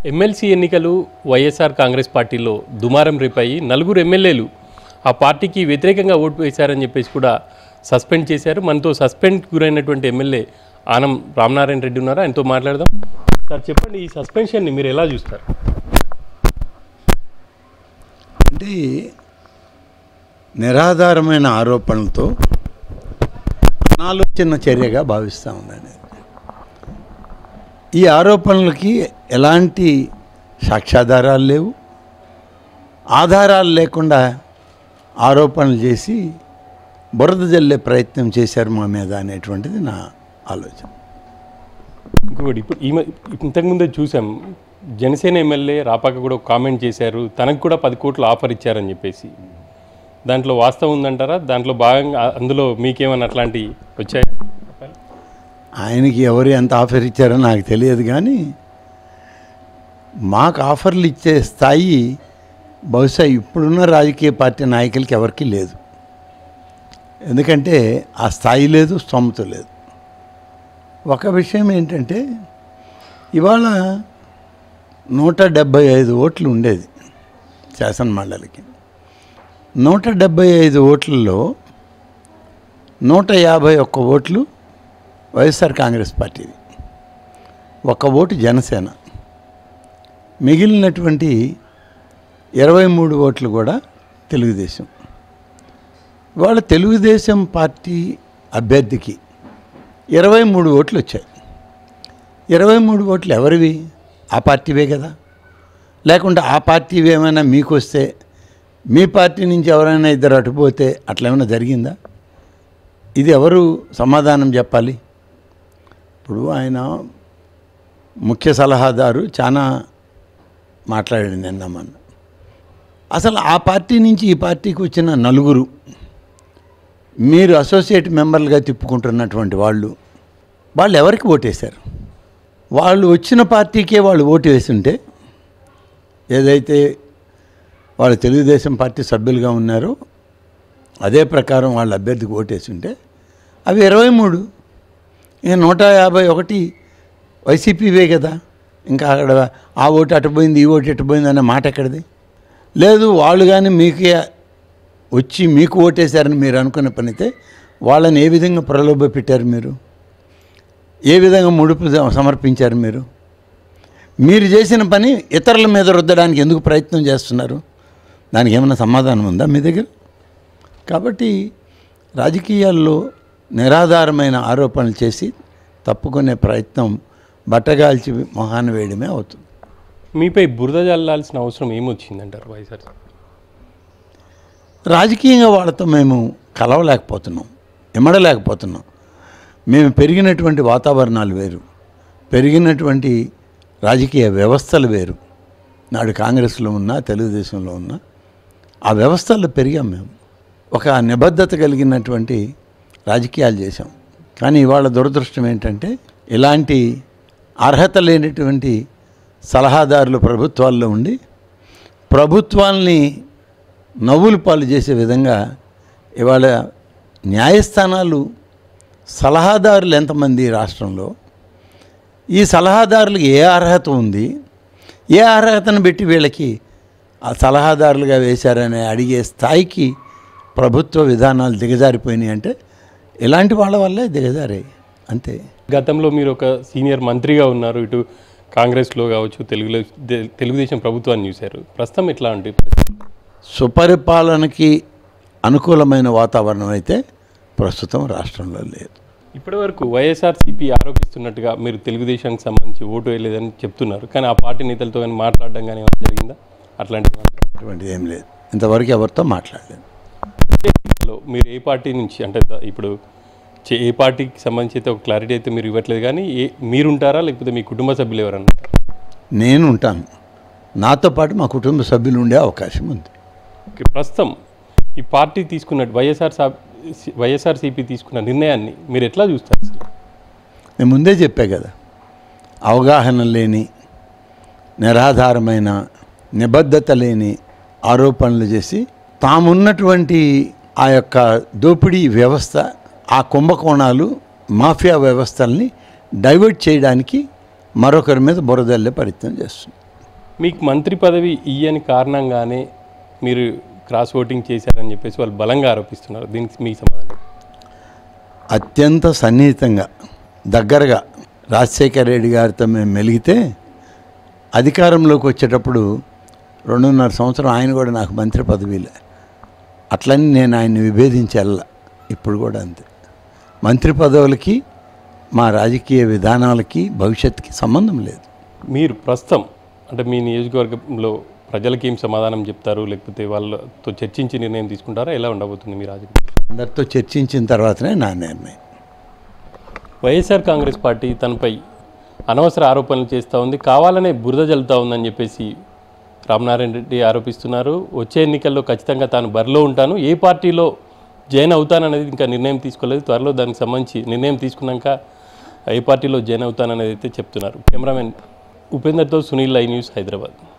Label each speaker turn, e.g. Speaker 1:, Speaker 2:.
Speaker 1: MLC ఎన్నికలు వైఎస్ఆర్ కాంగ్రెస్ పార్టీలో దుమారం రేపాయి నలుగురు ఎమ్మెల్యేలు ఆ పార్టీకి వ్యతిరేకంగా ఓటు వేశారని చెప్పేసి కూడా సస్పెండ్ చేశారు మనతో సస్పెండ్ గురైనటువంటి ఎమ్మెల్యే ఆనం రామనారాయణ రెడ్డి ఉన్నారు ఆయనతో మాట్లాడదాం సార్ చెప్పండి ఈ సస్పెన్షన్ని మీరు ఎలా చూస్తారు
Speaker 2: అంటే నిరాధారమైన ఆరోపణలతో అనాలోచన చర్యగా భావిస్తూ ఉందండి ఈ ఆరోపణలకి ఎలాంటి సాక్ష్యాధారాలు లేవు ఆధారాలు లేకుండా ఆరోపణలు చేసి బురద జల్లే ప్రయత్నం చేశారు మా మీద అనేటువంటిది నా ఆలోచన
Speaker 1: ఇంకొకటి ఇప్పుడు ఈ మ- ఇంతకుముందే చూసాం జనసేన ఎమ్మెల్యే రాపాక కూడా ఒక కామెంట్ చేశారు తనకు కూడా పది కోట్లు ఆఫర్ ఇచ్చారని చెప్పేసి దాంట్లో వాస్తవం ఉందంటారా దాంట్లో భాగంగా అందులో మీకేమైనా అట్లాంటివి వచ్చాయా
Speaker 2: ఆయనకి ఎవరు ఎంత ఆఫర్ ఇచ్చారో నాకు తెలియదు కానీ మాకు ఆఫర్లు ఇచ్చే స్థాయి బహుశా ఇప్పుడున్న రాజకీయ పార్టీ నాయకులకి ఎవరికీ లేదు ఎందుకంటే ఆ స్థాయి లేదు స్తోమత లేదు ఒక విషయం ఏంటంటే ఇవాళ నూట డెబ్భై ఐదు ఓట్లు ఉండేది శాసన మండలికి నూట డెబ్భై ఐదు ఓట్లలో నూట యాభై ఒక్క ఓట్లు వైఎస్ఆర్ కాంగ్రెస్ పార్టీది ఒక ఓటు జనసేన మిగిలినటువంటి ఇరవై మూడు ఓట్లు కూడా తెలుగుదేశం వాళ్ళ తెలుగుదేశం పార్టీ అభ్యర్థికి ఇరవై మూడు ఓట్లు వచ్చాయి ఇరవై మూడు ఓట్లు ఎవరివి ఆ పార్టీవే కదా లేకుంటే ఆ పార్టీవి ఏమైనా మీకు వస్తే మీ పార్టీ నుంచి ఎవరైనా ఇద్దరు అటుపోతే అట్లా ఏమైనా జరిగిందా ఇది ఎవరు సమాధానం చెప్పాలి ఇప్పుడు ఆయన ముఖ్య సలహాదారు చాలా మాట్లాడాడు నిన్న మొన్న అసలు ఆ పార్టీ నుంచి ఈ పార్టీకి వచ్చిన నలుగురు మీరు అసోసియేట్ మెంబర్లుగా తిప్పుకుంటున్నటువంటి వాళ్ళు వాళ్ళు ఎవరికి ఓటేశారు వాళ్ళు వచ్చిన పార్టీకే వాళ్ళు ఓటు వేస్తుంటే ఏదైతే వాళ్ళు తెలుగుదేశం పార్టీ సభ్యులుగా ఉన్నారో అదే ప్రకారం వాళ్ళ అభ్యర్థికి ఓటేస్తుంటే అవి ఇరవై మూడు ఇక నూట యాభై ఒకటి వైసీపీవే కదా ఇంకా అక్కడ ఆ ఓటు అటుపోయింది ఈ ఓటు ఎటుపోయింది అనే మాట ఎక్కడిది లేదు వాళ్ళు కానీ మీకే వచ్చి మీకు ఓటేశారని మీరు అనుకున్న పనితే వాళ్ళని ఏ విధంగా ప్రలోభ పెట్టారు మీరు ఏ విధంగా ముడుపు సమర్పించారు మీరు మీరు చేసిన పని ఇతరుల మీద రుద్దడానికి ఎందుకు ప్రయత్నం చేస్తున్నారు దానికి ఏమైనా సమాధానం ఉందా మీ దగ్గర కాబట్టి రాజకీయాల్లో నిరాధారమైన ఆరోపణలు చేసి తప్పుకునే ప్రయత్నం బట్టగాల్చి మొహాన వేయడమే అవుతుంది
Speaker 1: మీపై బురద జల్లాల్సిన అవసరం ఏమొచ్చిందంటారు వైఎస్ఆర్
Speaker 2: రాజకీయంగా వాళ్ళతో మేము కలవలేకపోతున్నాం ఇమ్మడలేకపోతున్నాం మేము పెరిగినటువంటి వాతావరణాలు వేరు పెరిగినటువంటి రాజకీయ వ్యవస్థలు వేరు నాడు కాంగ్రెస్లో ఉన్నా తెలుగుదేశంలో ఉన్నా ఆ వ్యవస్థల్లో పెరిగాం మేము ఒక నిబద్ధత కలిగినటువంటి రాజకీయాలు చేశాం కానీ ఇవాళ దురదృష్టం ఏంటంటే ఇలాంటి అర్హత లేనటువంటి సలహాదారులు ప్రభుత్వాల్లో ఉండి ప్రభుత్వాల్ని నవ్వులు పాలు చేసే విధంగా ఇవాళ న్యాయస్థానాలు సలహాదారులు ఎంతమంది ఈ రాష్ట్రంలో ఈ సలహాదారులకు ఏ అర్హత ఉంది ఏ అర్హతను పెట్టి వీళ్ళకి ఆ సలహాదారులుగా వేశారని అడిగే స్థాయికి ప్రభుత్వ విధానాలు దిగజారిపోయినాయి అంటే ఇలాంటి వాళ్ళ వల్లే దిగజారాయి అంతే
Speaker 1: గతంలో మీరు ఒక సీనియర్ మంత్రిగా ఉన్నారు ఇటు కాంగ్రెస్లో కావచ్చు తెలుగులో తె- తెలుగుదేశం ప్రభుత్వాన్ని చూశారు ప్రస్తుతం ఎట్లా అంటే
Speaker 2: సుపరిపాలనకి అనుకూలమైన వాతావరణం అయితే ప్రస్తుతం రాష్ట్రంలో లేదు
Speaker 1: ఇప్పటివరకు వైఎస్ఆర్సీపీ ఆరోపిస్తున్నట్టుగా మీరు తెలుగుదేశానికి సంబంధించి ఓటు వేయలేదని చెప్తున్నారు కానీ ఆ పార్టీ నేతలతో కానీ మాట్లాడడం కానీ ఏమైనా జరిగిందా అట్లాంటి
Speaker 2: అటువంటిది ఏం లేదు ఇంతవరకు ఎవరితో మాట్లాడలేదు
Speaker 1: లో మీరు ఏ పార్టీ నుంచి అంటే ద- ఇప్పుడు చే- ఏ పార్టీకి సంబంధించి అయితే ఒక క్లారిటీ అయితే మీరు ఇవ్వట్లేదు కానీ ఏ మీరుంటారా లేకపోతే మీ కుటుంబ సభ్యులు ఎవరన్నా
Speaker 2: నేను ఉంటాను నాతో పాటు మా కుటుంబ సభ్యులు ఉండే అవకాశం ఉంది
Speaker 1: ఓకే, ప్రస్తుతం ఈ పార్టీ తీసుకున్న వైఎస్ఆర్ సా వైఎస్ఆర్సీపీ తీసుకున్న నిర్ణయాన్ని మీరు ఎట్లా చూస్తారు అసలు
Speaker 2: నేను ముందే చెప్పా కదా అవగాహన లేని నిరాధారమైన నిబద్ధత లేని ఆరోపణలు చేసి తామున్నటువంటి ఆ యొక్క దోపిడీ వ్యవస్థ ఆ కుంభకోణాలు మాఫియా వ్యవస్థల్ని డైవర్ట్ చేయడానికి మరొకరి మీద బురదల్లే ప్రయత్నం చేస్తుంది
Speaker 1: మీకు మంత్రి పదవి ఇయ్యని కారణంగానే మీరు క్రాస్ ఓటింగ్ చేశారని చెప్పేసి వాళ్ళు బలంగా ఆరోపిస్తున్నారు దీనికి మీ సమాధానం
Speaker 2: అత్యంత సన్నిహితంగా దగ్గరగా రాజశేఖర రెడ్డి గారితో మేము మెలిగితే అధికారంలోకి వచ్చేటప్పుడు రెండున్నర సంవత్సరం ఆయన కూడా నాకు మంత్రి పదవిలే అట్లని నేను ఆయన్ని విభేదించి వెళ్ళ ఇప్పుడు కూడా అంతే మంత్రి పదవులకి మా రాజకీయ విధానాలకి భవిష్యత్తుకి సంబంధం లేదు
Speaker 1: మీరు ప్రస్తుతం అంటే మీ నియోజకవర్గంలో ప్రజలకి ఏం సమాధానం చెప్తారు లేకపోతే వాళ్ళతో చర్చించి నిర్ణయం తీసుకుంటారా ఎలా ఉండబోతుంది మీ రాజకీయం
Speaker 2: అందరితో చర్చించిన తర్వాతనే నా నిర్ణయం
Speaker 1: వైఎస్ఆర్ కాంగ్రెస్ పార్టీ తనపై అనవసర ఆరోపణలు చేస్తూ ఉంది కావాలనే బురద జల్లుతూ ఉందని చెప్పేసి రామనారాయణ రెడ్డి ఆరోపిస్తున్నారు వచ్చే ఎన్నికల్లో ఖచ్చితంగా తాను బరిలో ఉంటాను ఏ పార్టీలో జాయిన్ అవుతాననేది ఇంకా నిర్ణయం తీసుకోలేదు త్వరలో దానికి సంబంధించి నిర్ణయం తీసుకున్నాక ఏ పార్టీలో జాయిన్ అవుతాననేది అయితే చెప్తున్నారు కెమెరామెన్ ఉపేందర్తో సునీల్ ఐ న్యూస్ హైదరాబాద్